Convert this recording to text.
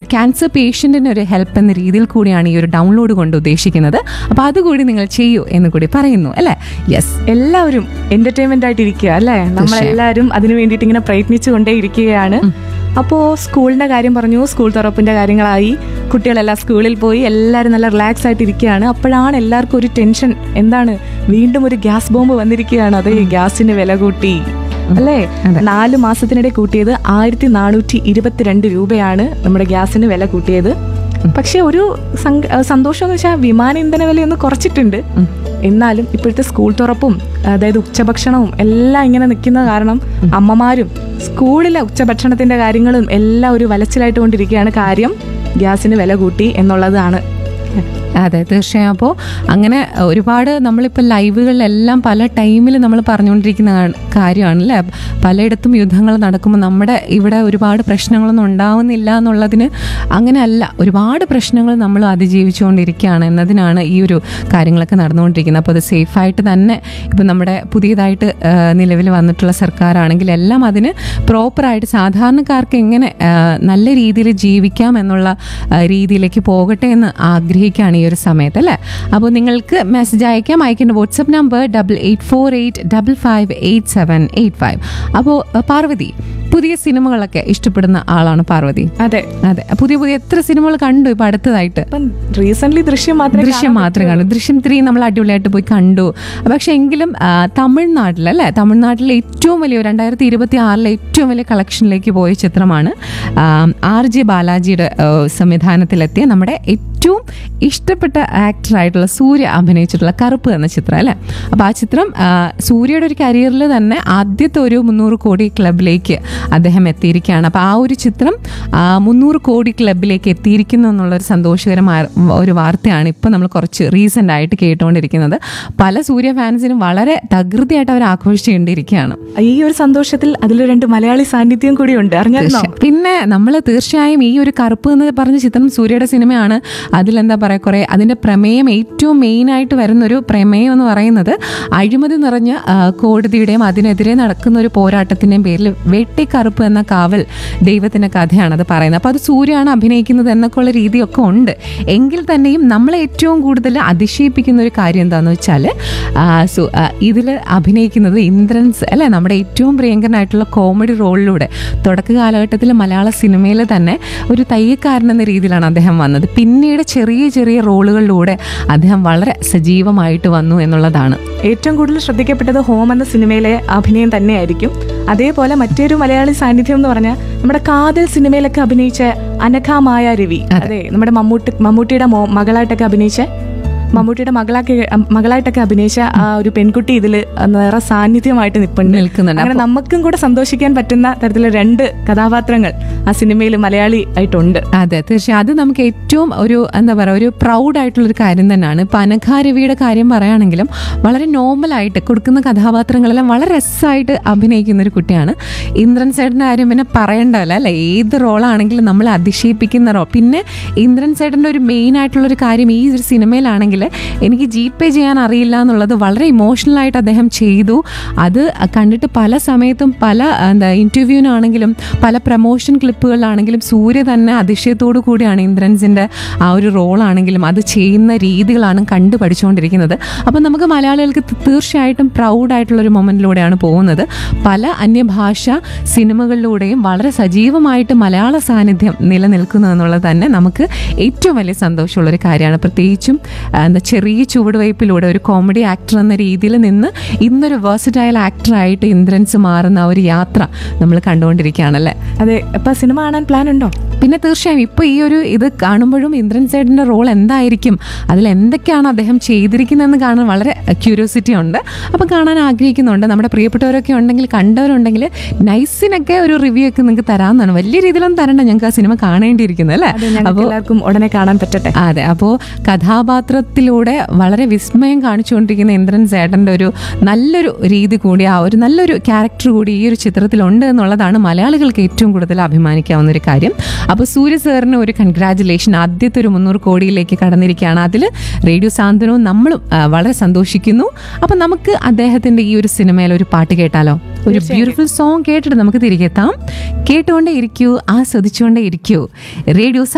Cancer പേഷ്യൻറ്റിന് ഒരു help എന്ന രീതിയിൽ കൂടിയാണ് ഈ ഒരു ഡൗൺലോഡ് കൊണ്ട് ഉദ്ദേശിക്കുന്നത് അപ്പോൾ അതുകൂടി നിങ്ങൾ ചെയ്യൂ എന്ന് കൂടി പറയുന്നു അല്ലേ യെസ് എല്ലാവരും എന്റർടൈൻമെന്റ് ആയിട്ട് ഇരിക്കുക അല്ലേ നമ്മളെല്ലാവരും അതിനു വേണ്ടിയിട്ട് ഇങ്ങനെ പ്രയത്നിച്ചു കൊണ്ടേ ഇരിക്കുകയാണ് അപ്പോൾ സ്കൂളിന്റെ കാര്യം പറഞ്ഞു സ്കൂൾ തുറപ്പിന്റെ കാര്യങ്ങളായി കുട്ടികളെല്ലാം സ്കൂളിൽ പോയി എല്ലാവരും നല്ല റിലാക്സ് ആയിട്ട് ഇരിക്കുകയാണ് അപ്പോഴാണ് എല്ലാവർക്കും ഒരു ടെൻഷൻ എന്താണ് വീണ്ടും ഒരു ഗ്യാസ് ബോംബ് വന്നിരിക്കുകയാണ് അതെ ഗ്യാസിന് വില കൂട്ടി അല്ലേ അതെ. നാല് മാസത്തിനിടെ കൂട്ടിയത് ആയിരത്തി നാനൂറ്റി ഇരുപത്തിരണ്ട് രൂപയാണ് നമ്മുടെ ഗ്യാസിന് വില കൂട്ടിയത് പക്ഷെ ഒരു സങ്ക- ഏഹ് സന്തോഷം എന്ന് വെച്ചാൽ വിമാന ഇന്ധന വിലയൊന്ന് കുറച്ചിട്ടുണ്ട് എന്നാലും ഇപ്പോഴത്തെ സ്കൂൾ തുറപ്പും അതായത് ഉച്ചഭക്ഷണവും എല്ലാം ഇങ്ങനെ നിൽക്കുന്ന കാരണം അമ്മമാരും സ്കൂളിലെ ഉച്ചഭക്ഷണത്തിന്റെ കാര്യങ്ങളും എല്ലാം ഒരു വലച്ചിലായിട്ട് കൊണ്ടിരിക്കുകയാണ് കാര്യം ഗ്യാസിന് വില കൂട്ടി എന്നുള്ളതാണ് അതെ തീർച്ചയായും അപ്പോൾ അങ്ങനെ ഒരുപാട് നമ്മളിപ്പോൾ ലൈവുകളിലെല്ലാം പല ടൈമിൽ നമ്മൾ പറഞ്ഞുകൊണ്ടിരിക്കുന്ന കാ- കാര്യമാണ് അല്ലേ പലയിടത്തും യുദ്ധങ്ങൾ നടക്കുമ്പോൾ നമ്മുടെ ഇവിടെ ഒരുപാട് പ്രശ്നങ്ങളൊന്നും ഉണ്ടാവുന്നില്ല എന്നുള്ളതിന് അങ്ങനെയല്ല ഒരുപാട് പ്രശ്നങ്ങൾ നമ്മൾ അതിജീവിച്ചുകൊണ്ടിരിക്കുകയാണ് എന്നതിനാണ് ഈ ഒരു കാര്യങ്ങളൊക്കെ നടന്നുകൊണ്ടിരിക്കുന്നത് അപ്പോൾ അത് സേഫായിട്ട് തന്നെ ഇപ്പം നമ്മുടെ പുതിയതായിട്ട് നിലവിൽ വന്നിട്ടുള്ള സർക്കാരാണെങ്കിൽ എല്ലാം അതിന് പ്രോപ്പറായിട്ട് സാധാരണക്കാർക്ക് എങ്ങനെ ആ, നല്ല രീതിയിൽ ജീവിക്കാം എന്നുള്ള ആ, രീതിയിലേക്ക് പോകട്ടെ എന്ന് ആഗ്രഹിക്കുകയാണ് ഈ ഒരു സമയത്ത് അല്ലേ അപ്പോൾ നിങ്ങൾക്ക് മെസ്സേജ് അയക്കാം അയക്കേണ്ട WhatsApp number double eight four eight double five eight seven eight five അപ്പോൾ പാർവതി പുതിയ സിനിമകളൊക്കെ ഇഷ്ടപ്പെടുന്ന ആളാണ് പാർവതി അതെ അതെ പുതിയ പുതിയ എത്ര സിനിമകൾ കണ്ടു ഇപ്പം അടുത്തതായിട്ട് ഇപ്പം റീസെന്റ് ദൃശ്യം മാത്രമേ ദൃശ്യം മാത്രമേ കാണൂ ദൃശ്യം ത്രീ നമ്മൾ അടിപൊളിയായിട്ട് പോയി കണ്ടു പക്ഷെ എങ്കിലും ആ, തമിഴ്നാട്ടിൽ അല്ലേ തമിഴ്നാട്ടിലെ ഏറ്റവും വലിയ രണ്ടായിരത്തി ഇരുപത്തി ആറിലെ ഏറ്റവും വലിയ കളക്ഷനിലേക്ക് പോയ ചിത്രമാണ് ആ, ആർ ജെ ബാലാജിയുടെ ആ, സംവിധാനത്തിലെത്തിയ നമ്മുടെ ഏറ്റവും ഇഷ്ടപ്പെട്ട ആക്ടറായിട്ടുള്ള സൂര്യ അഭിനയിച്ചിട്ടുള്ള കറുപ്പ് എന്ന ചിത്രം അല്ലേ അപ്പോൾ ആ ചിത്രം ആ, സൂര്യയുടെ ഒരു കരിയറിൽ തന്നെ ആദ്യത്തെ ഒരു മുന്നൂറ് കോടി ക്ലബിലേക്ക് അദ്ദേഹം എത്തിയിരിക്കുകയാണ് അപ്പോൾ ആ ഒരു ചിത്രം ആ, മുന്നൂറ് കോടി ക്ലബിലേക്ക് എത്തിയിരിക്കുന്നു എന്നുള്ളൊരു സന്തോഷകരമായ ഒരു വാർത്തയാണ് ഇപ്പോൾ നമ്മൾ കുറച്ച് റീസെൻ്റ് ആയിട്ട് കേട്ടുകൊണ്ടിരിക്കുന്നത് പല സൂര്യ ഫാൻസിനും വളരെ തകൃതിയായിട്ട് അവർ ആഘോഷിച്ചുകൊണ്ടിരിക്കുകയാണ് ഈ ഒരു സന്തോഷത്തിൽ അതിൽ രണ്ട് മലയാളി സാന്നിധ്യം കൂടി ഉണ്ട് അറിഞ്ഞായിരുന്നോ തീർച്ചയായും. പിന്നെ നമ്മൾ തീർച്ചയായും ഈ ഒരു കറുപ്പ് എന്ന് പറഞ്ഞ ചിത്രം സൂര്യയുടെ സിനിമയാണ് അതിലെന്താ പറയുക കുറേ അതിൻ്റെ പ്രമേയം ഏറ്റവും മെയിനായിട്ട് വരുന്നൊരു പ്രമേയം എന്ന് പറയുന്നത് അഴിമതി നിറഞ്ഞ ആ, കോടതിയുടെയും അതിനെതിരെ നടക്കുന്ന ഒരു പോരാട്ടത്തിൻ്റെയും പേരിൽ വെട്ടിക്കറുപ്പ് എന്ന കാവൽ ദൈവത്തിൻ്റെ കഥയാണ് അത് പറയുന്നത് അപ്പോൾ അത് സൂര്യയാണ് അഭിനയിക്കുന്നത് എന്നൊക്കെയുള്ള രീതിയൊക്കെ ഉണ്ട് എങ്കിൽ തന്നെയും നമ്മളെ ഏറ്റവും കൂടുതൽ അതിശയിപ്പിക്കുന്ന ഒരു കാര്യം എന്താണെന്ന് വെച്ചാൽ ഇതിൽ അഭിനയിക്കുന്നത് ഇന്ദ്രൻസ് അല്ലേ നമ്മുടെ ഏറ്റവും പ്രിയങ്കരനായിട്ടുള്ള കോമഡി റോളിലൂടെ തുടക്ക കാലഘട്ടത്തിൽ മലയാള സിനിമയിൽ തന്നെ ഒരു തയ്യക്കാരൻ എന്ന രീതിയിലാണ് അദ്ദേഹം വന്നത് പിന്നീട് ചെറിയ ചെറിയ റോളുകളിലൂടെ അദ്ദേഹം വളരെ സജീവമായിട്ട് വന്നു എന്നുള്ളതാണ് ഏറ്റവും കൂടുതൽ ശ്രദ്ധിക്കപ്പെട്ടത് ഹോം എന്ന സിനിമയിലെ അഭിനയം തന്നെയായിരിക്കും അതേപോലെ മറ്റൊരു മലയാളി സാന്നിധ്യം എന്ന് പറഞ്ഞാൽ നമ്മുടെ കാതൽ സിനിമയിലൊക്കെ അഭിനയിച്ച അനഘാമായ രവി അതെ നമ്മുടെ മമ്മൂട്ടി മമ്മൂട്ടിയുടെ മോ മകളായിട്ടൊക്കെ അഭിനയിച്ച മമ്മൂട്ടിയുടെ മകളാക്കി മകളായിട്ടൊക്കെ അഭിനയിച്ച ആ ഒരു പെൺകുട്ടി ഇതിൽ നിറ സാന്നിധ്യമായിട്ട് നിൽപ്പുണ്ട് നിൽക്കുന്നുണ്ട് അങ്ങനെ നമുക്കും കൂടെ സന്തോഷിക്കാൻ പറ്റുന്ന തരത്തിലുള്ള രണ്ട് കഥാപാത്രങ്ങൾ ആ സിനിമയിൽ മലയാളി ആയിട്ടുണ്ട് അതെ തീർച്ചയായും അത് നമുക്ക് ഏറ്റവും ഒരു എന്താ പറയുക ഒരു പ്രൗഡ് ആയിട്ടുള്ളൊരു കാര്യം തന്നെയാണ് ഇപ്പം അനഘാരവിയുടെ കാര്യം പറയുകയാണെങ്കിലും വളരെ നോർമലായിട്ട് കൊടുക്കുന്ന കഥാപാത്രങ്ങളെല്ലാം വളരെ രസമായിട്ട് അഭിനയിക്കുന്ന ഒരു കുട്ടിയാണ് ഇന്ദ്രൻ സേട്ടൻ്റെ കാര്യം പിന്നെ പറയണ്ടല്ലോ അല്ലേ ഏത് റോളാണെങ്കിലും നമ്മൾ അതിശയിപ്പിക്കുന്ന റോൾ പിന്നെ ഇന്ദ്രൻ സേട്ടൻ്റെ ഒരു മെയിൻ ആയിട്ടുള്ളൊരു കാര്യം ഈ ഒരു സിനിമയിലാണെങ്കിൽ എനിക്ക് ജി പേ ചെയ്യാൻ അറിയില്ല എന്നുള്ളത് വളരെ ഇമോഷണലായിട്ട് അദ്ദേഹം ചെയ്തു അത് കണ്ടിട്ട് പല സമയത്തും പല എന്താ ഇൻ്റർവ്യൂവിനാണെങ്കിലും പല പ്രമോഷൻ ക്ലിപ്പുകളിലാണെങ്കിലും സൂര്യ തന്നെ അതിശയത്തോടു കൂടിയാണ് ഇന്ദ്രൻസിൻ്റെ ആ ഒരു റോളാണെങ്കിലും അത് ചെയ്യുന്ന രീതികളാണ് കണ്ടു പഠിച്ചുകൊണ്ടിരിക്കുന്നത് അപ്പം നമുക്ക് മലയാളികൾക്ക് തി- തീർച്ചയായിട്ടും പ്രൗഡായിട്ടുള്ളൊരു മൊമെൻറ്റിലൂടെയാണ് പോകുന്നത് പല അന്യഭാഷ സിനിമകളിലൂടെയും വളരെ സജീവമായിട്ട് മലയാള സാന്നിധ്യം നിലനിൽക്കുന്നു എന്നുള്ളത് തന്നെ നമുക്ക് ഏറ്റവും വലിയ സന്തോഷമുള്ളൊരു കാര്യമാണ് പ്രത്യേകിച്ചും ആ, എന്താ ചെറിയ ചുവടുവയ്പ്പിലൂടെ ഒരു കോമഡി ആക്ടർ എന്ന രീതിയിൽ നിന്ന് ഇന്നൊരു വേഴ്സറ്റൈൽ ആക്ടറായിട്ട് ഇന്ദ്രൻസ് മാറുന്ന ആ ഒരു യാത്ര നമ്മൾ കണ്ടുകൊണ്ടിരിക്കുകയാണല്ലേ അതെ അപ്പൊ സിനിമ കാണാൻ പ്ലാൻ ഉണ്ടോ പിന്നെ തീർച്ചയായും ഇപ്പോൾ ഈ ഒരു ഇത് കാണുമ്പോഴും ഇന്ദ്രൻ സൈഡിൻ്റെ റോൾ എന്തായിരിക്കും അതിൽ എന്തൊക്കെയാണ് അദ്ദേഹം ചെയ്തിരിക്കുന്നതെന്ന് കാണാൻ വളരെ ക്യൂരിയോസിറ്റി ഉണ്ട് അപ്പം കാണാൻ ആഗ്രഹിക്കുന്നുണ്ട് നമ്മുടെ പ്രിയപ്പെട്ടവരൊക്കെ ഉണ്ടെങ്കിൽ കണ്ടവരുണ്ടെങ്കിൽ നൈസിനൊക്കെ ഒരു റിവ്യൂ ഒക്കെ നിങ്ങൾക്ക് തരാമെന്നാണ് വലിയ രീതിയിലൊന്നും തരണ്ട ഞങ്ങൾക്ക് ആ സിനിമ കാണേണ്ടിയിരിക്കുന്നത് അല്ലേ അതെ ഞങ്ങൾക്ക് എല്ലാവർക്കും ഉടനെ കാണാൻ പറ്റട്ടെ അതെ അപ്പോൾ കഥാപാത്രത്തിലൂടെ വളരെ വിസ്മയം കാണിച്ചുകൊണ്ടിരിക്കുന്ന ഇന്ദ്രൻ സേട്ടൻ്റെ ഒരു നല്ലൊരു രീതി കൂടി ആ ഒരു നല്ലൊരു ക്യാരക്ടർ കൂടി ഈ ഒരു ചിത്രത്തിലുണ്ട് എന്നുള്ളതാണ് മലയാളികൾക്ക് ഏറ്റവും കൂടുതൽ അഭിമാനിക്കാവുന്ന ഒരു കാര്യം അപ്പോൾ സൂര്യ സാറിന് ഒരു കൺഗ്രാറ്റുലേഷൻ ആദ്യത്തെ ഒരു മുന്നൂറ് കോടിയിലേക്ക് കടന്നിരിക്കുകയാണ് അതിൽ റേഡിയോ സാന്ത്വനവും നമ്മളും ആ, വളരെ സന്തോഷിക്കുന്നു അപ്പം നമുക്ക് അദ്ദേഹത്തിൻ്റെ ഈ ഒരു സിനിമയിൽ ഒരു പാട്ട് കേട്ടാലോ ഒരു ബ്യൂട്ടിഫുൾ സോങ് കേട്ടിട്ട് നമുക്ക് തിരികെ എത്താം കേട്ടുകൊണ്ടേ ഇരിക്കൂ ആസ്വദിച്ചുകൊണ്ടേ ഇരിക്കൂ റേഡിയോ